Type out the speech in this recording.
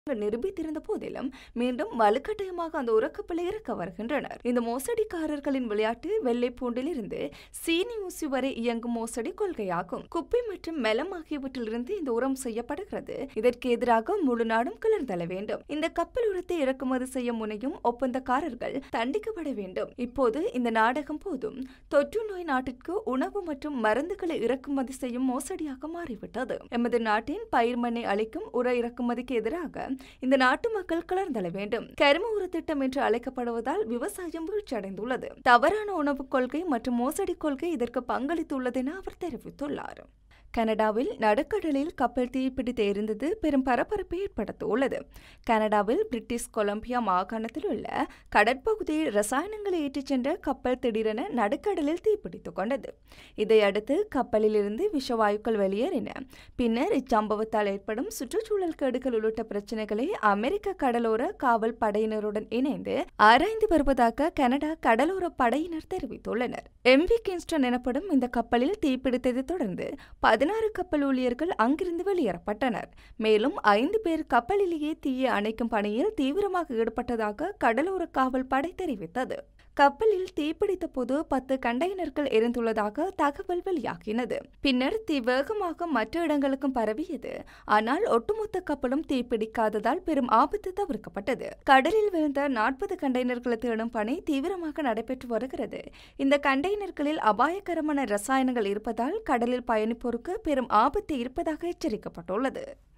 நிரூபித்திருந்த போதிலும் மீண்டும் வலுக்கட்டாயமாக அந்த உரக்கப்பலை இறக்க வருகின்றனர் இந்த மோசடிக்காரர்களின் விளையாட்டு வெள்ளைப்பூண்டிலிருந்து சீனி ஊசி வரை இயங்கும் மோசடி கொள்கையாகும் குப்பை மற்றும் மெலம் ஆகியவற்றிலிருந்து இந்த உரம் செய்யப்படுகிறது இதற்கு எதிராக முழு நாடும் கிளர்ந்தள வேண்டும் இந்த கப்பல் உரத்தை இறக்குமதி செய்ய முனையும் ஒப்பந்தக்காரர்கள் தண்டிக்கப்பட வேண்டும் இப்போது இந்த நாடகம் போதும் தொற்று நோய் நாட்டிற்கு உணவு மற்றும் மருந்துகளை இறக்குமதி செய்யும் மோசடியாக மாறிவிட்டது எமது நாட்டின் பயிர் மண்ணை அளிக்கும் உர இறக்குமதிக்கு எதிராக இந்த நாட்டு மக்கள் கிளர்ந்தள வேண்டும் கரும உர திட்டம் என்று அழைக்கப்படுவதால் விவசாயம் வீழ்ச்சியடைந்துள்ளது தவறான உணவுக் கொள்கை மற்றும் மோசடி கொள்கை இதற்கு பங்களித்துள்ளது என அவர் தெரிவித்துள்ளார் கனடாவில் நடுக்கடலில் கப்பல் தீப்பிடித்து எரிந்தது பெரும் பரபரப்பை ஏற்படுத்தியுள்ளது கனடாவில் பிரிட்டிஷ் கொலம்பியா மாகாணத்தில் உள்ள கடற்பகுதியில் ரசாயனங்களை ஏற்றிச் சென்ற கப்பல் திடீரென நடுக்கடலில் தீப்பிடித்துக் கொண்டது இதையடுத்து கப்பலில் இருந்து விஷவாயுக்கள் வெளியேறின பின்னர் இச்சம்பவத்தால் ஏற்படும் சுற்றுச்சூழல் கேடுகள் உள்ளிட்ட பிரச்சினைகளை அமெரிக்க கடலோர காவல் படையினருடன் இணைந்து ஆராய்ந்து வருவதாக கனடா கடலோர படையினர் தெரிவித்துள்ளனர் எம்வி கிங்ஸ்டன் எனப்படும் இந்த கப்பலில் தீப்பிடித்ததை தொடர்ந்து பதினாறு கப்பல் ஊழியர்கள் அங்கிருந்து வெளியேறப்பட்டனர் மேலும் ஐந்து பேர் கப்பலிலேயே தீயை அணைக்கும் பணியில் தீவிரமாக ஈடுபட்டதாக கடலோர காவல் படை தெரிவித்தது கப்பலில் தீப்பிடித்த போது பத்து கண்டெய்னர்கள் எரிந்துள்ளதாக தகவல் வெளியாகினது பின்னர் தீ வேகமாக மற்ற இடங்களுக்கும் பரவியது ஆனால் ஒட்டுமொத்த கப்பலும் தீப்பிடிக்காததால் பெரும் ஆபத்து தவிர்க்கப்பட்டது கடலில் விழுந்த நாற்பது கண்டெய்னர்களை தேடும் பணி தீவிரமாக நடைபெற்று வருகிறது இந்த கண்டெய்னர்களில் அபாயகரமான ரசாயனங்கள் இருப்பதால் கடலில் பயணிப்போருக்கு பெரும் ஆபத்து இருப்பதாக எச்சரிக்கப்பட்டுள்ளது